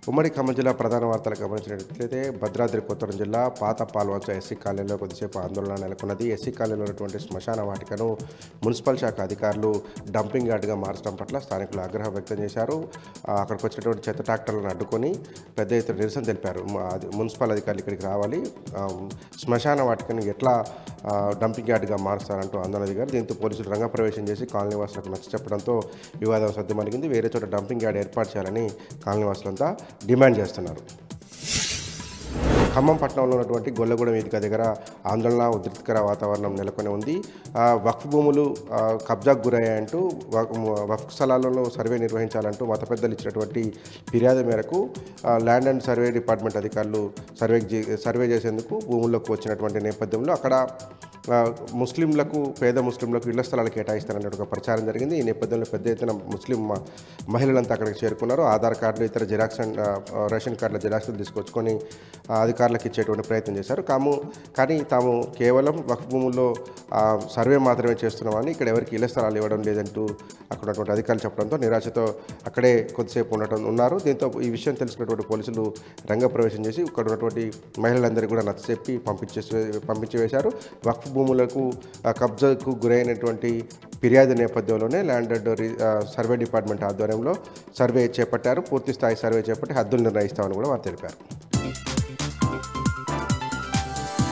ఉమ్మడి ఖమ్మం జిల్లా ప్రధాన వార్తలు గమనించినట్లయితే భద్రాద్రి కొత్తగూడెం జిల్లా పాత పాల్వంచ ఎస్సీ కాలనీలో కొద్దిసేపు ఆందోళన నెలకొన్నది ఎస్సీ కాలనీలో ఉన్నటువంటి శ్మశాన వాటికను మున్సిపల్ శాఖ అధికారులు డంపింగ్ యార్డ్గా మార్చడం పట్ల స్థానికులు ఆగ్రహం వ్యక్తం చేశారు ఆ, అక్కడికి వచ్చినటువంటి చెత్త ట్రాక్టర్లను అడ్డుకొని పెద్ద ఎత్తున నిరసన తెలిపారు మ- అది- మున్సిపల్ అధికారులు ఇక్కడికి రావాలి ఆ, శ్మశాన వాటికను ఎట్లా ఆ, డంపింగ్ యార్డ్గా మారుస్తారంటూ ఆందోళన దిగారు దీంతో పోలీసులు రంగప్రవేశం చేసి కాలనీ వాసులకు నచ్చ చెప్పడంతో వివాదం సద్దుమణిగింది వేరే చోట డంపింగ్ యార్డ్ ఏర్పాటు చేయాలని కాలనీ వాసులంతా డిమాండ్ చేస్తున్నారు ఖమ్మం పట్టణంలో ఉన్నటువంటి గొల్లగూడెం వేదిక దగ్గర ఆందోళన ఉద్రిక్తకర వాతావరణం నెలకొని ఉంది ఆ, వక్ఫ్ భూములు ఆ, కబ్జాకు గురయ్యాయంటూ వక్- వక్ఫ్ స్థలాలలో సర్వే నిర్వహించాలంటూ మత పెద్దలు ఇచ్చినటువంటి ఫిర్యాదు మేరకు ఆ, ల్యాండ్ అండ్ సర్వే డిపార్ట్మెంట్ అధికారులు సర్వే చే- సర్వే చేసేందుకు భూముల్లోకి వచ్చినటువంటి నేపథ్యంలో అక్కడ ఆ, ముస్లింలకు పేద ముస్లింలకు ఇళ్ల స్థలాలు కేటాయిస్తారనే ఒక ప్రచారం జరిగింది ఈ నేపథ్యంలో పెద్ద ఎత్తున ముస్లిం మ- మహిళలంతా అక్కడికి చేరుకున్నారు ఆధార్ కార్డులు ఇతర జిరాక్స్ అండ్ ఆ, రేషన్ కార్డుల జిరాక్స్లు తీసుకొచ్చుకొని ఆ, అధికారులకు ఇచ్చేటువంటి ప్రయత్నం చేశారు కాము కానీ తాము కేవలం వక్ఫ్ భూముల్లో ఆ, సర్వే మాత్రమే చేస్తున్నామని ఇక్కడ ఎవరికి ఇళ్ల స్థలాలు ఇవ్వడం లేదంటూ అక్కడ ఉన్నటువంటి అధికారులు చెప్పడంతో నిరాశతో అక్కడే కొద్దిసేపు ఉండటం ఉన్నారు దీంతో ఈ విషయం తెలుసుకున్నటువంటి పోలీసులు రంగప్రవేశం చేసి ఇక్కడ ఉన్నటువంటి మహిళలందరికీ కూడా నచ్చచెప్పి పంపించేసి పంపించి వేశారు వక్ఫ్ భూములకు ఆ, కబ్జాకు గురైనటువంటి ఫిర్యాదు నేపథ్యంలోనే ల్యాండ్ అండ్ రి- ఆ, సర్వే డిపార్ట్మెంట్ ఆధ్వర్యంలో సర్వే చేపట్టారు పూర్తి స్థాయి సర్వే చేపట్టి హద్దులు నిర్ణయిస్తామని కూడా వారు తెలిపారు